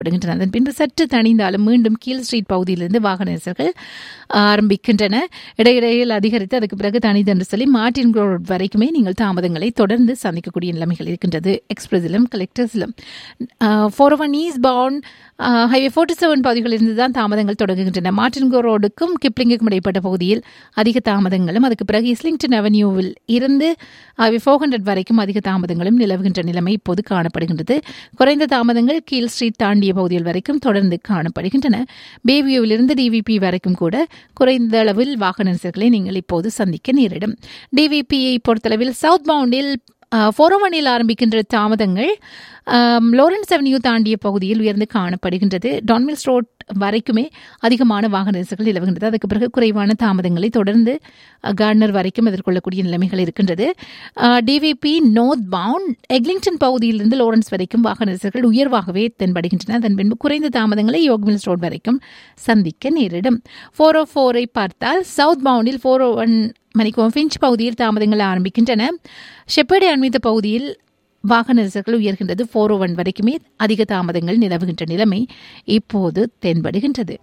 படுகின்றன அதன் பின்பு சற்று தணிந்தாலும் மீண்டும் கீழ் ஸ்ட்ரீட் பகுதியிலிருந்து வாகன நெரிசல்கள் ஆரம்பிக்கின்றன இடையிடையில் அதிகரித்து அதுக்கு பிறகு தனிது என்று சொல்லி மார்டின் ரோட் வரைக்குமே நீங்கள் தாமதங்களை தொடர்ந்து சந்திக்கக்கூடிய நிலைமைகள் இருக்கின்றது எக்ஸ்பிரஸிலும் கலெக்டர்ஸிலும் four one eastbound highway forty seven பகுதிகளிலிருந்து தான் தாமதங்கள் தொடங்குகின்றன மார்டின் ரோடுக்கும் கிப்ளிங்குக்கும் இடைப்பட்ட பகுதியில் அதிக தாமதங்களும் அதுக்கு பிறகு இஸ்லிங்டன் அவென்யூவில் இருந்து ஹைவே ஃபோர் ஹண்ட்ரட் வரைக்கும் அதிக தாமதங்களும் நிலவுகின்ற நிலைமை இப்போது காணப்படுகின்றது குறைந்த தாமதங்கள் கீழ் ஸ்ட்ரீட் தாண்டிய பகுதிகள் வரைக்கும் தொடர்ந்து காணப்படுகின்றன பேவியூவிலிருந்து டிவிபி வரைக்கும் கூட குறைந்த அளவில் வாகன நெரிசல்களை நீங்கள் இப்போது சந்திக்க நேரிடும் டிவிபியை பொறுத்தளவில் சவுத் பவுண்டில் ஃபோரோவனில் ஆரம்பிக்கின்ற தாமதங்கள் லோரன்ஸ் அவென்யூ தாண்டிய பகுதியில் உயர்ந்து காணப்படுகின்றது டான்மில்ஸ் ரோட் வரைக்குமே அதிகமான வாகன நெரிசல்கள் நிலவுகின்றது அதுக்கு பிறகு குறைவான தாமதங்களை தொடர்ந்து கார்னர் வரைக்கும் எதிர்கொள்ளக்கூடிய நிலைமைகள் இருக்கின்றது டிவிபி நோர்த் பவுண்ட் எக்லிங்டன் பகுதியிலிருந்து லோரன்ஸ் வரைக்கும் வாகன நெரிசல்கள் உயர்வாகவே தென்படுகின்றன அதன் பின்பு குறைந்த தாமதங்களை யோக்மில்ஸ் ரோட் வரைக்கும் சந்திக்க நேரிடும் ஃபோர் ஓ ஃபோரை பார்த்தால் சவுத் பவுண்டில் ஃபோர் ஓ ஒன் மணிக்கும் ஃபிஞ்ச் பகுதியில் தாமதங்கள் ஆரம்பிக்கின்றன ஷெப்பர்டி அண்மித்த பகுதியில் வாகன நெரிசல்கள் உயர்கின்றது ஃபோர் ஓ ஒன் வரைக்குமே அதிக தாமதங்கள் நிலவுகின்ற நிலைமை இப்போது தென்படுகின்றது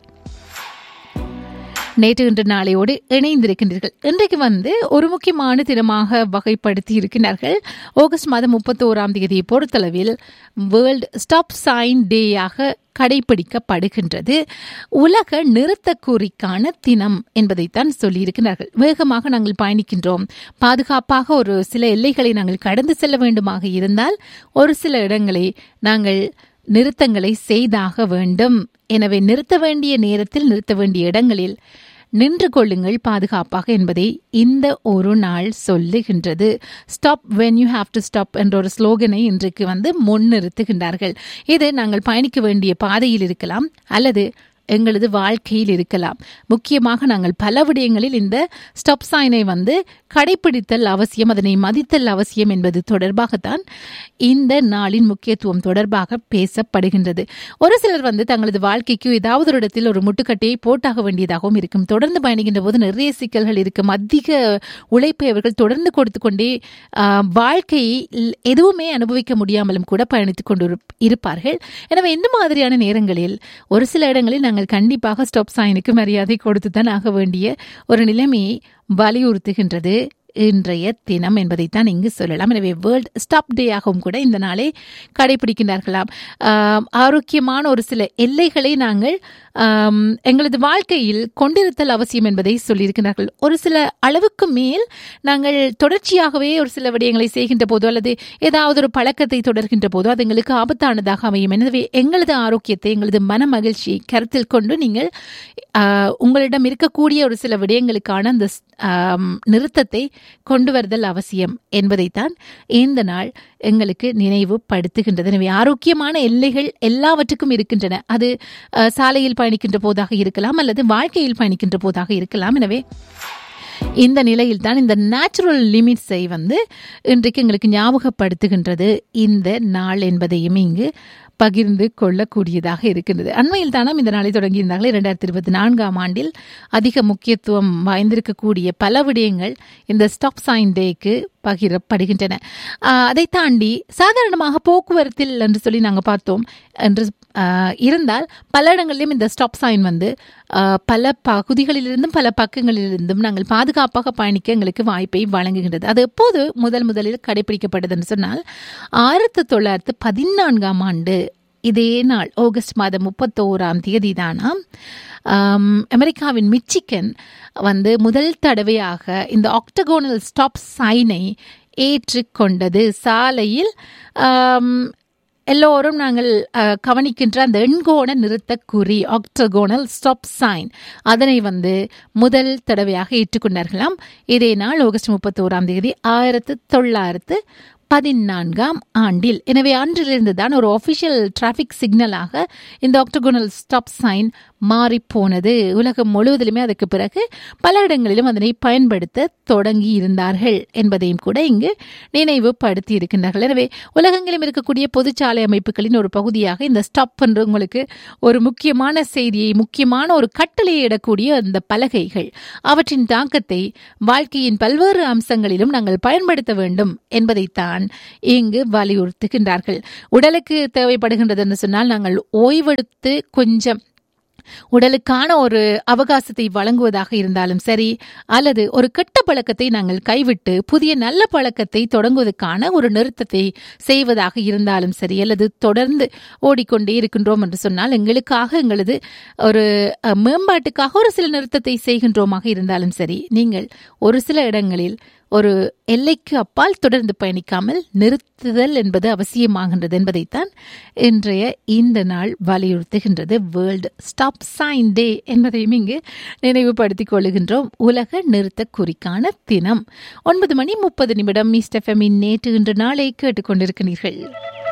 நேற்று இன்று நாளையோடு இணைந்திருக்கின்றீர்கள் இன்றைக்கு வந்து ஒரு முக்கியமான தினமாக வகைப்படுத்தி இருக்கிறார்கள் ஆகஸ்ட் மாதம் முப்பத்தோராம் தேதியை பொறுத்தளவில் வேர்ல்ட் ஸ்டாப் சைன் டேயாக கடைபிடிக்கப்படுகின்றது உலக நிறுத்தக்கூறிக்கான தினம் என்பதைத்தான் சொல்லியிருக்கிறார்கள் வேகமாக நாங்கள் பயணிக்கின்றோம் பாதுகாப்பாக ஒரு சில எல்லைகளை நாங்கள் கடந்து செல்ல வேண்டுமாக இருந்தால் ஒரு சில இடங்களை நாங்கள் நிறுத்தங்களை செய்தாக வேண்டும் எனவே நிறுத்த வேண்டிய நேரத்தில் நிறுத்த வேண்டிய இடங்களில் நின்று கொள்ளுங்கள் பாதுகாப்பாக என்பதை இந்த ஒரு நாள் சொல்லுகின்றது stop when you have to stop என்ற ஒரு ஸ்லோகனை இன்றைக்கு வந்து முன்னிறுத்துகின்றார்கள் இது நாங்கள் பயணிக்க வேண்டிய பாதையில் இருக்கலாம் அல்லது எங்களது வாழ்க்கையில் இருக்கலாம் முக்கியமாக நாங்கள் பல விடயங்களில் இந்த ஸ்டாப் சைனை வந்து கடைபிடித்தல் அவசியம் அதனை மதித்தல் அவசியம் என்பது தொடர்பாகத்தான் இந்த நாளின் முக்கியத்துவம் தொடர்பாக பேசப்படுகின்றது ஒரு சிலர் வந்து தங்களது வாழ்க்கைக்கு ஏதாவது ஒரு இடத்தில் ஒரு முட்டுக்கட்டையை போட்டாக வேண்டியதாகவும் இருக்கும் தொடர்ந்து பயணிக்கின்ற போது நிறைய சிக்கல்கள் இருக்கும் அதிக உழைப்பை அவர்கள் தொடர்ந்து கொடுத்து கொண்டே வாழ்க்கையை எதுவுமே அனுபவிக்க முடியாமலும் கூட பயணித்துக் கொண்டு இருப்பார்கள் எனவே இந்த மாதிரியான நேரங்களில் ஒரு சில இடங்களில் நாங்கள் கண்டிப்பாக ஸ்டாப் சைனுக்கு மரியாதை கொடுத்து தான் ஆக வேண்டிய ஒரு நிலைமையை வலியுறுத்துகின்றது இன்றைய தினம் என்பதைத்தான் இங்கு சொல்லலாம் எனவே வேர்ல்ட் ஸ்டாப் டேயாகவும் கூட இந்த நாளை கடைபிடிக்கின்றார்களாம் ஆரோக்கியமான ஒரு சில எல்லைகளை நாங்கள் எங்களது வாழ்க்கையில் கொண்டிருத்தல் அவசியம் என்பதை சொல்லியிருக்கிறார்கள் ஒரு சில அளவுக்கு மேல் நாங்கள் தொடர்ச்சியாகவே ஒரு சில விடயங்களை செய்கின்ற போதோ அல்லது ஏதாவது ஒரு பழக்கத்தை தொடர்கின்ற போதோ அது எங்களுக்கு ஆபத்தானதாக அமையும் எனவே எங்களது ஆரோக்கியத்தை எங்களது மன மகிழ்ச்சியை கருத்தில் கொண்டு நீங்கள் உங்களிடம் இருக்கக்கூடிய ஒரு சில விடயங்களுக்கான அந்த நிறுத்தத்தை கொண்டு வருதல் அவசியம் என்பதைத்தான் இந்த நாள் எங்களுக்கு நினைவுபடுத்துகின்றது எனவே ஆரோக்கியமான எல்லைகள் எல்லாவற்றுக்கும் இருக்கின்றன அது சாலையில் பயணிக்கின்ற போதாக இருக்கலாம் அல்லது வாழ்க்கையில் பயணிக்கின்ற போதாக இருக்கலாம் எனவே இந்த நிலையில் தான் இந்த நேச்சுரல் லிமிட்ஸை வந்து இன்றைக்கு எங்களுக்கு ஞாபகப்படுத்துகின்றது இந்த நாள் என்பதையும் இங்கு பகிர்ந்து கொள்ளக்கூடியதாக இருக்கின்றது அண்மையில் தானம் இந்த நாளை தொடங்கியிருந்தாங்களே இரண்டாயிரத்தி இருபத்தி நான்காம் ஆண்டில் அதிக முக்கியத்துவம் வாய்ந்திருக்கக்கூடிய பல விடயங்கள் இந்த ஸ்டாப் சைன் டேக்கு பகிரப்படுகின்றன அதை தாண்டி சாதாரணமாக போக்குவரத்தில் என்று சொல்லி நாங்கள் பார்த்தோம் என்று இருந்தால் பல இடங்களிலும் இந்த ஸ்டாப் சைன் வந்து பல பகுதிகளிலிருந்தும் பல பக்கங்களிலிருந்தும் நாங்கள் பாதுகாப்பாக பயணிக்க எங்களுக்கு வாய்ப்பை வழங்குகின்றது அது எப்போது முதல் முதலில் கடைபிடிக்கப்பட்டது என்று சொன்னால் ஆயிரத்தி தொள்ளாயிரத்து பதினான்காம் ஆண்டு இதே நாள் ஆகஸ்ட் மாதம் முப்பத்தோராம் தேதி தானாம் அமெரிக்காவின் மிச்சிக்கன் வந்து முதல் தடவையாக இந்த ஆக்டகோனல் ஸ்டாப் சைனை ஏற்றுக்கொண்டது சாலையில் எல்லோரும் நாங்கள் கவனிக்கின்ற அந்த எண்கோண நிறுத்த குறி ஆக்டகோனல் ஸ்டாப் சைன் அதனை வந்து முதல் தடவையாக ஏற்றுக்கொண்டார்களாம் இதே நாள் ஆகஸ்ட் முப்பத்தோராம் தேதி ஆயிரத்து தொள்ளாயிரத்து பதினான்காம் ஆண்டில் எனவே அன்றிலிருந்து தான் ஒரு ஒஃபிஷியல் டிராஃபிக் சிக்னலாக இந்த ஆக்டகோனல் ஸ்டாப் சைன் மாறிப்போனது உலகம் முழுவதிலுமே அதுக்கு பிறகு பல இடங்களிலும் அதனை பயன்படுத்த தொடங்கி இருந்தார்கள் என்பதையும் கூட இங்கு நினைவுபடுத்தி இருக்கின்றார்கள் எனவே உலகெங்கிலும் இருக்கக்கூடிய பொதுச்சாலை அமைப்புகளின் ஒரு பகுதியாக இந்த ஸ்டாப் என்று உங்களுக்கு ஒரு முக்கியமான செய்தியை முக்கியமான ஒரு கட்டளையை இடக்கூடிய அந்த பலகைகள் அவற்றின் தாக்கத்தை வாழ்க்கையின் பல்வேறு அம்சங்களிலும் நாங்கள் பயன்படுத்த வேண்டும் என்பதைத்தான் என்பதைத்தான் இங்கு வலியுறுத்துகின்றார்கள் உடலுக்கு தேவைப்படுகின்றது என்று சொன்னால் நாங்கள் ஓய்வெடுத்து கொஞ்சம் உடலுக்கான ஒரு அவகாசத்தை வழங்குவதாக இருந்தாலும் சரி அல்லது ஒரு கெட்ட பழக்கத்தை நாங்கள் கைவிட்டு புதிய நல்ல பழக்கத்தை தொடங்குவதற்கான ஒரு நிறுத்தத்தை செய்வதாக இருந்தாலும் சரி அல்லது தொடர்ந்து ஓடிக்கொண்டே இருக்கின்றோம் என்று சொன்னால் எங்களுக்காக எங்களது ஒரு அஹ், மேம்பாட்டுக்காக ஒரு சில நிறுத்தத்தை செய்கின்றோமாக இருந்தாலும் சரி நீங்கள் ஒரு சில இடங்களில் ஒரு எல்லைக்கு அப்பால் தொடர்ந்து பயணிக்காமல் நிறுத்துதல் என்பது அவசியமாகின்றது என்பதைத்தான் இன்றைய இந்த நாள் வலியுறுத்துகின்றது வேர்ல்டு ஸ்டாப் சைன் டே என்பதையும் இங்கு நினைவுபடுத்திக் கொள்கின்றோம் உலக நிறுத்த குறிக்கான தினம் ஒன்பது மணி முப்பது நிமிடம் மிஸ்டர் ஃபெமின் நேற்று இன்று நாளை கேட்டுக்கொண்டிருக்கிறீர்கள்